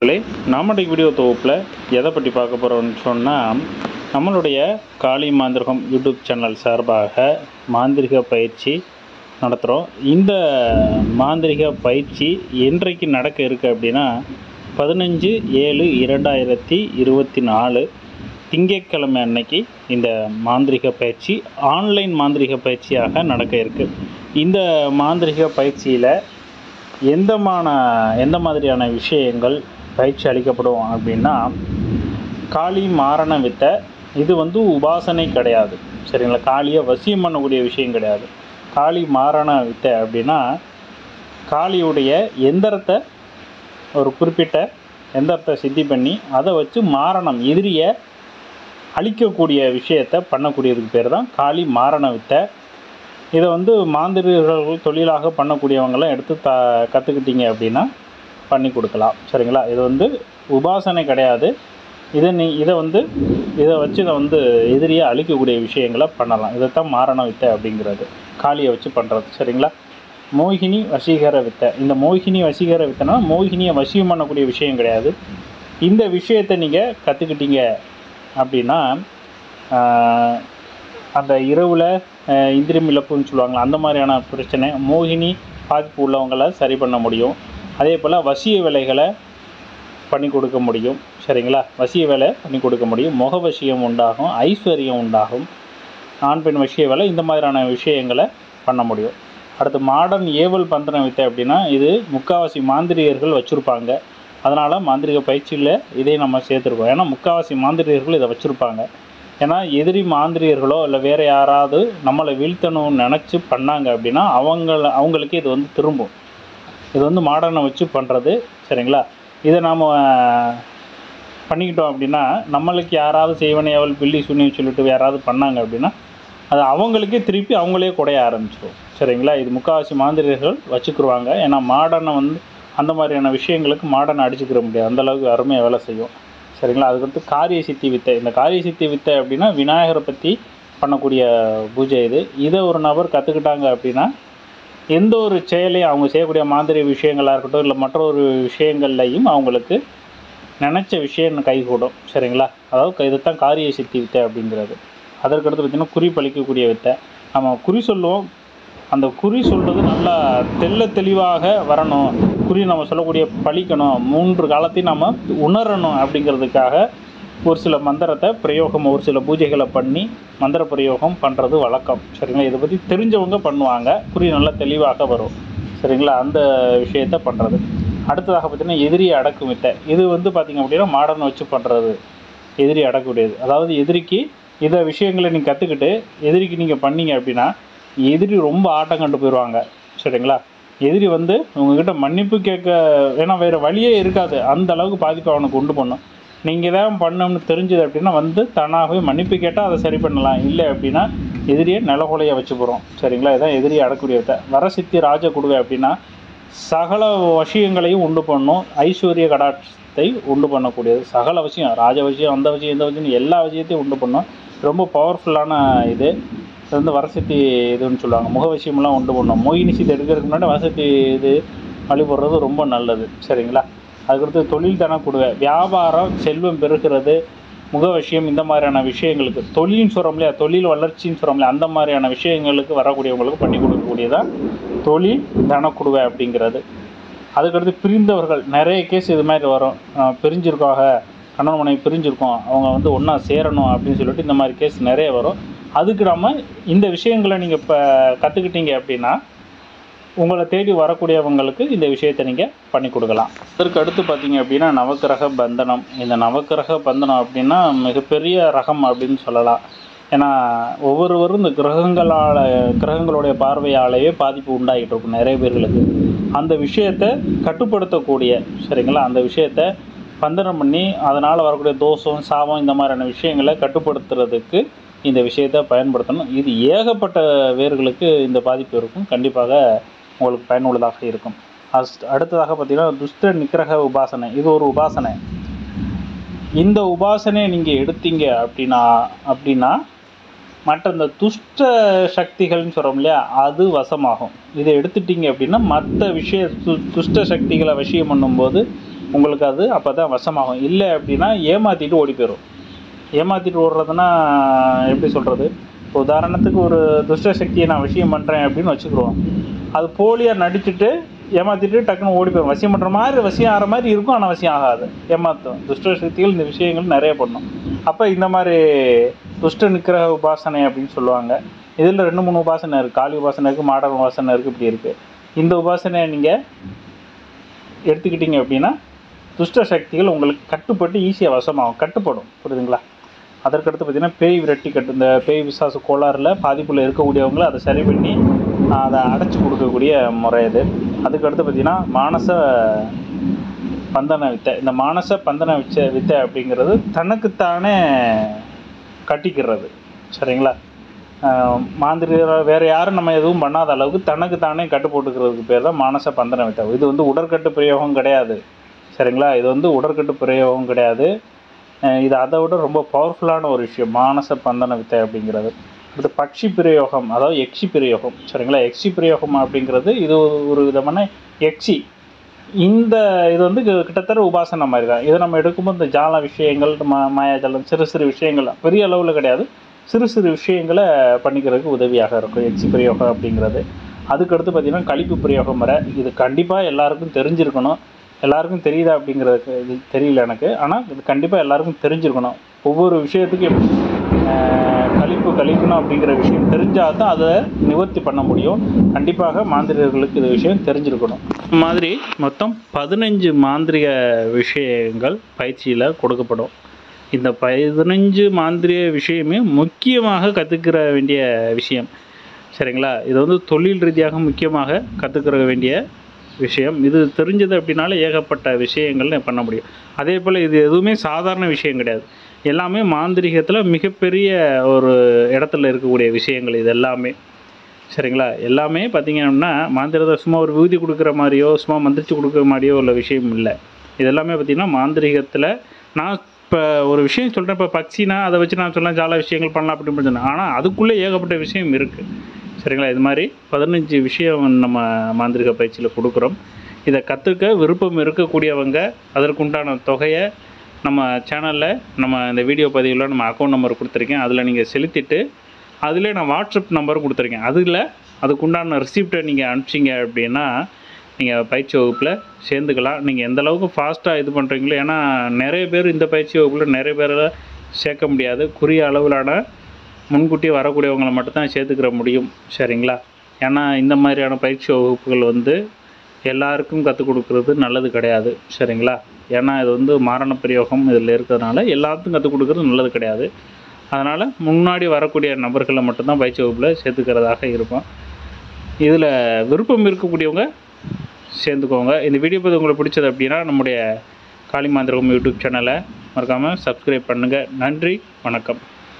மக்களே நாமடைய வீடியோ தொகுப்பில் எதை பற்றி பார்க்க போகிறோம்னு சொன்னால் நம்மளுடைய காளி மாந்திரகம் யூடியூப் சேனல் சார்பாக மாந்திரிக பயிற்சி நடத்துகிறோம் இந்த மாந்திரிக பயிற்சி என்றைக்கு நடக்க இருக்குது அப்படின்னா பதினஞ்சு ஏழு இரண்டாயிரத்தி இருபத்தி நாலு திங்கட்கிழமை அன்னைக்கு இந்த மாந்திரிக பயிற்சி ஆன்லைன் மாந்திரிக பயிற்சியாக நடக்க இருக்குது இந்த மாந்திரிக பயிற்சியில் எந்தமான எந்த மாதிரியான விஷயங்கள் பயிற்சி அளிக்கப்படும் அப்படின்னா காளி மாரண வித்தை இது வந்து உபாசனை கிடையாது சரிங்களா காளியை வசியம் பண்ணக்கூடிய விஷயம் கிடையாது காளி மாரண வித்தை அப்படின்னா காளியுடைய எந்திரத்தை ஒரு குறிப்பிட்ட எந்திரத்தை சித்தி பண்ணி அதை வச்சு மாரணம் எதிரியை அழிக்கக்கூடிய விஷயத்தை பண்ணக்கூடியதுக்கு பேர் தான் காளி மாரண வித்தை இதை வந்து மாந்திரிகர்கள் தொழிலாக பண்ணக்கூடியவங்களாம் எடுத்து த கற்றுக்கிட்டீங்க அப்படின்னா பண்ணி கொடுக்கலாம் சரிங்களா இது வந்து உபாசனை கிடையாது இதை நீ இதை வந்து இதை வச்சு இதை வந்து எதிரியை அழிக்கக்கூடிய விஷயங்களை பண்ணலாம் இதைத்தான் மாரண வித்தை அப்படிங்கிறது காளியை வச்சு பண்ணுறது சரிங்களா மோகினி வசீகர வித்தை இந்த மோகினி வசீகர வித்தைனா மோகினியை வசியம் பண்ணக்கூடிய விஷயம் கிடையாது இந்த விஷயத்தை நீங்கள் கற்றுக்கிட்டீங்க அப்படின்னா ஆஹ், அந்த இரவில் இந்திரியம் இழப்புன்னு சொல்லுவாங்களா அந்த மாதிரியான பிரச்சனை மோகினி பாதிப்பு உள்ளவங்களை சரி பண்ண முடியும் அதே போல் வசிய வேலைகளை பண்ணி கொடுக்க முடியும் சரிங்களா வசிய வேலை பண்ணி கொடுக்க முடியும் முக வசியம் உண்டாகும் ஐஸ்வர்யம் உண்டாகும் ஆண் பெண் வசிய வேலை இந்த மாதிரியான விஷயங்களை பண்ண முடியும் அடுத்து மாடர்ன் ஏவல் பந்தன வித்தை அப்படின்னா இது முக்காவாசி மாந்திரிகர்கள் வச்சுருப்பாங்க அதனால் மாந்திரிக பயிற்சியில் இதை நம்ம சேர்த்துருக்கோம் ஏன்னா முக்காவாசி மாந்திரிகர்கள் இதை வச்சுருப்பாங்க ஏன்னா எதிரி மாந்திரியர்களோ இல்லை வேறு யாராவது நம்மளை வீழ்த்தணும்னு நினச்சி பண்ணாங்க அப்படின்னா அவங்கள அவங்களுக்கு இது வந்து திரும்பும் இது வந்து மாடர்னை வச்சு பண்ணுறது சரிங்களா இதை நாம் பண்ணிக்கிட்டோம் அப்படின்னா நம்மளுக்கு யாராவது செய்வனையாவல் பில்லி சுனின்னு சொல்லிட்டு யாராவது பண்ணாங்க அப்படின்னா அது அவங்களுக்கே திருப்பி அவங்களே குடைய ஆரம்பிச்சிடும் சரிங்களா இது முக்கால்வாசி மாந்திரியர்கள் வச்சுக்கிருவாங்க ஏன்னா மாடர்னை வந்து அந்த மாதிரியான விஷயங்களுக்கு மாடர்னை அடிச்சுக்கிற முடியாது அந்த அளவுக்கு அருமையாக வேலை செய்யும் சரிங்களா அதுக்கடுத்து காரிய சித்தி வித்தை இந்த காரிய சித்தி வித்தை அப்படின்னா விநாயகரை பற்றி பண்ணக்கூடிய பூஜை இது இதை ஒரு நபர் கற்றுக்கிட்டாங்க அப்படின்னா எந்த ஒரு செயலையும் அவங்க செய்யக்கூடிய மாந்திரிய விஷயங்களாக இருக்கட்டும் இல்லை மற்றொரு விஷயங்கள்லையும் அவங்களுக்கு நினச்ச விஷயம் கைகூடும் சரிங்களா அதாவது இதைத்தான் காரிய சித்தி வித்தை அப்படிங்கிறது அதற்கடுத்து பார்த்திங்கன்னா குறி பழிக்கக்கூடிய வித்தை நம்ம குறி சொல்லுவோம் அந்த குறி சொல்கிறது நல்லா தெள்ள தெளிவாக வரணும் குறி நம்ம சொல்லக்கூடிய பழிக்கணும் மூன்று காலத்தையும் நம்ம உணரணும் அப்படிங்கிறதுக்காக ஒரு சில மந்திரத்தை பிரயோகம் ஒரு சில பூஜைகளை பண்ணி மந்திர பிரயோகம் பண்ணுறது வழக்கம் சரிங்களா இதை பற்றி தெரிஞ்சவங்க பண்ணுவாங்க குறி நல்லா தெளிவாக வரும் சரிங்களா அந்த விஷயத்த பண்ணுறது அடுத்ததாக பார்த்தீங்கன்னா எதிரி அடக்கும் வித்தை இது வந்து பார்த்திங்க அப்படின்னா மாடர்ன் வச்சு பண்ணுறது எதிரி அடக்கக்கூடியது அதாவது எதிரிக்கு இதை விஷயங்களை நீங்கள் கற்றுக்கிட்டு எதிரிக்கு நீங்கள் பண்ணீங்க அப்படின்னா எதிரி ரொம்ப ஆட்டம் கண்டு போயிடுவாங்க சரிங்களா எதிரி வந்து உங்ககிட்ட மன்னிப்பு கேட்க ஏன்னா வேறு வழியே இருக்காது அந்த அளவுக்கு பாதிப்பு அவனுக்கு உண்டு பண்ணும் நீங்கள் தான் பண்ணணும்னு தெரிஞ்சது அப்படின்னா வந்து தானாகவே மன்னிப்பு கேட்டால் அதை சரி பண்ணலாம் இல்லை அப்படின்னா எதிரியை நிலகுலைய வச்சு போகிறோம் சரிங்களா இதான் எதிரியை அடக்கூடிய வித்தை வரசித்தி ராஜ குடுவை அப்படின்னா சகல விஷயங்களையும் உண்டு பண்ணும் ஐஸ்வர்ய கடாட்சத்தை உண்டு பண்ணக்கூடியது சகல விஷயம் ராஜ விஷயம் அந்த விஷயம் இந்த விஷயம் எல்லா விஷயத்தையும் உண்டு பண்ணும் ரொம்ப பவர்ஃபுல்லான இது இது வந்து வரசக்தி இதுன்னு சொல்லுவாங்க முக விஷயமெல்லாம் உண்டு பண்ணும் மோகினி சீத்தை எடுக்கிறதுக்கு முன்னாடி வரசக்தி இது வழிபடுறது ரொம்ப நல்லது சரிங்களா அதுக்கடுத்து தொழில் தானே கொடுவை வியாபாரம் செல்வம் பெருகிறது முக விஷயம் இந்த மாதிரியான விஷயங்களுக்கு தொழில்னு சொல்கிறோம் இல்லையா தொழில் வளர்ச்சின்னு சொல்கிறோம் இல்லையா அந்த மாதிரியான விஷயங்களுக்கு வரக்கூடியவங்களுக்கு பண்ணி கொடுக்கக்கூடியதான் தொழில் தனக்குடுவை அப்படிங்கிறது அதுக்கடுத்து பிரிந்தவர்கள் நிறைய கேஸ் இது மாதிரி வரும் அஹ் பிரிஞ்சிருக்காக கணவன் மனைவி பிரிஞ்சிருக்கோம் அவங்க வந்து ஒன்றா சேரணும் அப்படின்னு சொல்லிட்டு இந்த மாதிரி கேஸ் நிறைய வரும் அதுக்கு நம்ம இந்த விஷயங்களை நீங்கள் இப்போ கற்றுக்கிட்டீங்க அப்படின்னா உங்களை தேடி வரக்கூடியவங்களுக்கு இந்த விஷயத்தை நீங்கள் பண்ணி கொடுக்கலாம் அதற்கு அடுத்து பார்த்தீங்க அப்படின்னா நவக்கிரக பந்தனம் இந்த நவக்கிரக பந்தனம் அப்படின்னா மிகப்பெரிய ரகம் அப்படின்னு சொல்லலாம் ஏன்னா ஒவ்வொருவரும் இந்த கிரகங்களால் கிரகங்களுடைய பார்வையாலேயே பாதிப்பு உண்டாகிட்டு இருக்கும் நிறைய பேர்களுக்கு அந்த விஷயத்தை கட்டுப்படுத்தக்கூடிய சரிங்களா அந்த விஷயத்தை பந்தனம் பண்ணி அதனால் வரக்கூடிய தோஷம் சாபம் இந்த மாதிரியான விஷயங்களை கட்டுப்படுத்துறதுக்கு இந்த விஷயத்தை பயன்படுத்தணும் இது ஏகப்பட்ட வேர்களுக்கு இந்த பாதிப்பு இருக்கும் கண்டிப்பாக உங்களுக்கு பயனுள்ளதாக இருக்கும் அஸ்- அடுத்ததாக பார்த்தீங்கன்னா துஷ்ட நிக்கிரக உபாசனை இது ஒரு உபாசனை இந்த உபாசனையை நீங்கள் எடுத்தீங்க அப்படின்னா அப்படின்னா மற்ற இந்த துஷ்ட சக்திகள்னு சொல்கிறோம் இல்லையா அது வசமாகும் இதை எடுத்துட்டீங்க அப்படின்னா மற்ற விஷய து துஷ்ட சக்திகளை விஷயம் பண்ணும்போது உங்களுக்கு அது அப்போ தான் வசமாகும் இல்லை அப்படின்னா ஏமாற்றிட்டு ஓடி போயிடும் ஏமாற்றிட்டு ஓடுறதுன்னா எப்படி சொல்கிறது உதாரணத்துக்கு ஒரு துஷ்ட சக்தியை நான் விஷயம் பண்ணுறேன் அப்படின்னு வச்சுக்கிடுவோம் அது போலியாக நடிச்சுட்டு ஏமாற்றிட்டு டக்குன்னு ஓடி போயிடும் வசியம் பண்ணுற மாதிரி வசியம் ஆகிற மாதிரி இருக்கும் ஆனால் வசியம் ஆகாது ஏமாற்றும் துஷ்ட சக்திகள் இந்த விஷயங்கள் நிறைய பண்ணும் அப்போ இந்த மாதிரி துஷ்ட நிக்கிரக உபாசனை அப்படின்னு சொல்லுவாங்க இதில் ரெண்டு மூணு உபாசனை இருக்குது காளி உபாசனை இருக்குது மாடல் உபாசனை இருக்குது இப்படி இருக்குது இந்த உபாசனையை நீங்கள் எடுத்துக்கிட்டீங்க அப்படின்னா துஷ்ட சக்திகள் உங்களுக்கு கட்டுப்பட்டு ஈஸியாக வசமாகும் கட்டுப்படும் புரியுதுங்களா அதற்கடுத்து பார்த்தீங்கன்னா பேய் விரட்டி கட்டு இந்த பேய் விசாச கோளாறில் பாதிப்பில் இருக்கக்கூடியவங்கள அதை சரி பண்ணி அதை அடைச்சி கொடுக்கக்கூடிய முறை இது அதுக்கடுத்து பார்த்தீங்கன்னா மானச பந்தன வித்தை இந்த மானச பந்தன விச்ச வித்தை அப்படிங்கிறது தனக்குத்தானே கட்டிக்கிறது சரிங்களா ஆஹ் மாந்திரிக வேறு யாரும் நம்ம எதுவும் பண்ணாத அளவுக்கு தனக்கு தானே கட்டு போட்டுக்கிறதுக்கு பேர் தான் மானச பந்தன வித்தை இது வந்து உடற்கட்டு பிரயோகம் கிடையாது சரிங்களா இது வந்து உடற்கட்டு பிரயோகம் கிடையாது ஆஹ் இது அதை விட ரொம்ப பவர்ஃபுல்லான ஒரு விஷயம் மானச பந்தன வித்தை அப்படிங்கிறது அடுத்து பட்சி பிரயோகம் அதாவது எக்ஸி பிரயோகம் சரிங்களா எக்ஸி பிரயோகம் அப்படிங்கிறது இது ஒரு- ஒரு விதமான எக்ஸி இந்த இது வந்து கி- கிட்டத்தட்ட உபாசனை மாதிரி தான் இதை நம்ம எடுக்கும்போது இந்த ஜால விஷயங்கள் மா மாயாஜாலம் சிறு சிறு விஷயங்கள் பெரிய அளவில் கிடையாது சிறு சிறு விஷயங்களை பண்ணிக்கிறதுக்கு உதவியாக இருக்கும் எக்ஸி பிரயோகம் அப்படிங்கிறது அதுக்கடுத்து பார்த்திங்கன்னா கழிப்பு பிரயோகம் வர இது கண்டிப்பாக எல்லாருக்கும் தெரிஞ்சிருக்கணும் எல்லாருக்கும் தெரியுதா அப்படிங்கிறதுக்கு இது தெரியல எனக்கு ஆனால் இது கண்டிப்பாக எல்லாருக்கும் தெரிஞ்சிருக்கணும் ஒவ்வொரு விஷயத்துக்கும் எப்படி, ஆஹ், கழிப்பு கழிக்கணும் அப்படிங்கிற விஷயம் தெரிஞ்சால் தான் அதை நிவர்த்தி பண்ண முடியும் கண்டிப்பாக மாந்திரிகர்களுக்கு இது விஷயம் தெரிஞ்சிருக்கணும் இந்த மாதிரி மொத்தம் பதினஞ்சு மாந்திரிக விஷயங்கள் பயிற்சியில் கொடுக்கப்படும் இந்த பதினஞ்சு மாந்திரிய விஷயமே முக்கியமாக கற்றுக்கிற வேண்டிய விஷயம் சரிங்களா இது வந்து தொழில் ரீதியாக முக்கியமாக கற்றுக்கிற வேண்டிய விஷயம் இது தெரிஞ்சது அப்படின்னால ஏகப்பட்ட விஷயங்கள் பண்ண முடியும் அதே போல் இது எதுவுமே சாதாரண விஷயம் கிடையாது எல்லாமே மாந்திரிகத்தில் மிகப்பெரிய ஒரு இடத்துல இருக்கக்கூடிய விஷயங்கள் இது எல்லாமே சரிங்களா எல்லாமே பார்த்தீங்கன்னா மாந்திரத்தை சும்மா ஒரு விகுதி கொடுக்குற மாதிரியோ சும்மா மந்திரிச்சு கொடுக்குற மாதிரியோ உள்ள விஷயம் இல்லை இது எல்லாமே பார்த்திங்கன்னா மாந்திரிகத்தில் நான் இப்போ ஒரு விஷயம் சொல்கிறேன் இப்போ பக்ஷினா அதை வச்சு நான் சொல்லலாம் ஜால விஷயங்கள் பண்ணலாம் அப்படின்னு சொன்னேன் ஆனால் அதுக்குள்ளே ஏகப்பட்ட விஷயம் இருக்குது சரிங்களா இது மாதிரி பதினஞ்சு விஷயம் நம்ம மாந்திரிக பயிற்சியில் கொடுக்குறோம் இதை கற்றுக்க விருப்பம் இருக்கக்கூடியவங்க அதற்குண்டான தொகையை நம்ம சேனலில் நம்ம இந்த வீடியோ பதிவில் நம்ம அக்கௌண்ட் நம்பர் கொடுத்துருக்கேன் அதில் நீங்கள் செலுத்திட்டு அதிலே நான் வாட்ஸ்அப் நம்பரும் கொடுத்துருக்கேன் அதில் அதுக்குண்டான ரிசிப்டை நீங்கள் அனுப்பிச்சிங்க அப்படின்னா நீங்கள் பயிற்சி வகுப்பில் சேர்ந்துக்கலாம் நீங்கள் எந்த அளவுக்கு ஃபாஸ்ட்டாக இது பண்ணுறீங்களோ ஏன்னா நிறைய பேர் இந்த பயிற்சி வகுப்பில் நிறைய பேரை சேர்க்க முடியாது குறிய அளவிலான முன்கூட்டியே வரக்கூடியவங்களை மட்டும்தான் சேர்த்துக்கிற முடியும் சரிங்களா ஏன்னா இந்த மாதிரியான பயிற்சி வகுப்புகள் வந்து எல்லாருக்கும் கற்றுக் கொடுக்கறது நல்லது கிடையாது சரிங்களா ஏன்னா இது வந்து மாரண பிரயோகம் இதில் இருக்கிறதுனால எல்லாத்துக்கும் கற்றுக் கொடுக்கறது நல்லது கிடையாது அதனால் முன்னாடி வரக்கூடிய நபர்களை மட்டும்தான் பயிற்சி வகுப்பில் சேர்த்துக்கிறதாக இருக்கும் இதில் விருப்பம் இருக்கக்கூடியவங்க சேர்ந்துக்கோங்க இந்த வீடியோ பற்றி உங்களுக்கு பிடிச்சது அப்படின்னா நம்முடைய காளிமாந்திரகம் யூடியூப் சேனலை மறக்காமல் சப்ஸ்கிரைப் பண்ணுங்கள் நன்றி வணக்கம்